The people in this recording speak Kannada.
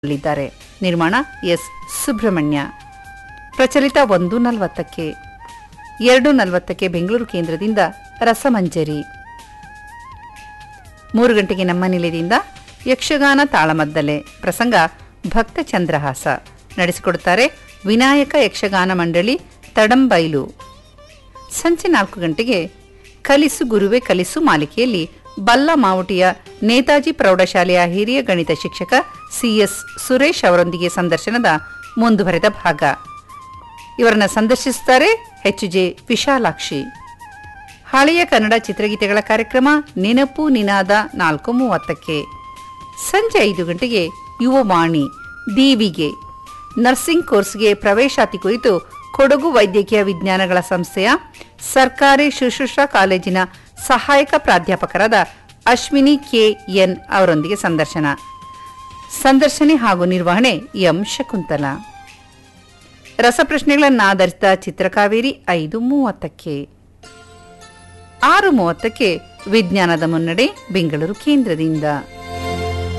ಲಿದ್ದಾರೆ ನಿರ್ಮಾಣ ಎಸ್ ಸುಬ್ರಹ್ಮಣ್ಯ ಪ್ರಚಲಿತ ಒಂದು ನಲವತ್ತಕ್ಕೆ ಎರಡು ನಲವತ್ತಕ್ಕೆ ಬೆಂಗಳೂರು ಕೇಂದ್ರದಿಂದ ರಸಮಂಜರಿ ಮೂರು ಗಂಟೆಗೆ ನಮ್ಮ ನಿಲಯದಿಂದ ಯಕ್ಷಗಾನ ತಾಳಮದ್ದಲೆ ಪ್ರಸಂಗ ಭಕ್ತ ಚಂದ್ರಹಾಸ ನಡೆಸಿಕೊಡುತ್ತಾರೆ ವಿನಾಯಕ ಯಕ್ಷಗಾನ ಮಂಡಳಿ ತಡಂಬೈಲು ಸಂಜೆ ನಾಲ್ಕು ಗಂಟೆಗೆ ಕಲಿಸು ಗುರುವೆ ಕಲಿಸು ಮಾಲಿಕೆಯಲ್ಲಿ ಬಲ್ಲ ಮಾವುಟಿಯ ನೇತಾಜಿ ಪ್ರೌಢಶಾಲೆಯ ಹಿರಿಯ ಗಣಿತ ಶಿಕ್ಷಕ ಸಿಎಸ್ ಸುರೇಶ್ ಅವರೊಂದಿಗೆ ಸಂದರ್ಶನದ ಮುಂದುವರೆದ ಭಾಗ ಇವರನ್ನ ಸಂದರ್ಶಿಸುತ್ತಾರೆ ಎಚ್ ಜೆ ವಿಶಾಲಾಕ್ಷಿ ಹಳೆಯ ಕನ್ನಡ ಚಿತ್ರಗೀತೆಗಳ ಕಾರ್ಯಕ್ರಮ ನೆನಪು ನಿನಾದ ನಾಲ್ಕು ಮೂವತ್ತಕ್ಕೆ ಸಂಜೆ ಐದು ಗಂಟೆಗೆ ಯುವವಾಣಿ ದೀವಿಗೆ ನರ್ಸಿಂಗ್ ಕೋರ್ಸ್ಗೆ ಪ್ರವೇಶಾತಿ ಕುರಿತು ಕೊಡಗು ವೈದ್ಯಕೀಯ ವಿಜ್ಞಾನಗಳ ಸಂಸ್ಥೆಯ ಸರ್ಕಾರಿ ಶುಶ್ರೂಷಾ ಕಾಲೇಜಿನ ಸಹಾಯಕ ಪ್ರಾಧ್ಯಾಪಕರಾದ ಅಶ್ವಿನಿ ಕೆ ಎನ್ ಅವರೊಂದಿಗೆ ಸಂದರ್ಶನ ಸಂದರ್ಶನೆ ಹಾಗೂ ನಿರ್ವಹಣೆ ಎಂ ಶಕುಂತಲ ರಸಪ್ರಶ್ನೆಗಳನ್ನು ಆಧರಿಸಿದ ಚಿತ್ರಕಾವೇರಿ ಐದು ಮೂವತ್ತಕ್ಕೆ ಆರು ಮೂವತ್ತಕ್ಕೆ ವಿಜ್ಞಾನದ ಮುನ್ನಡೆ ಬೆಂಗಳೂರು ಕೇಂದ್ರದಿಂದ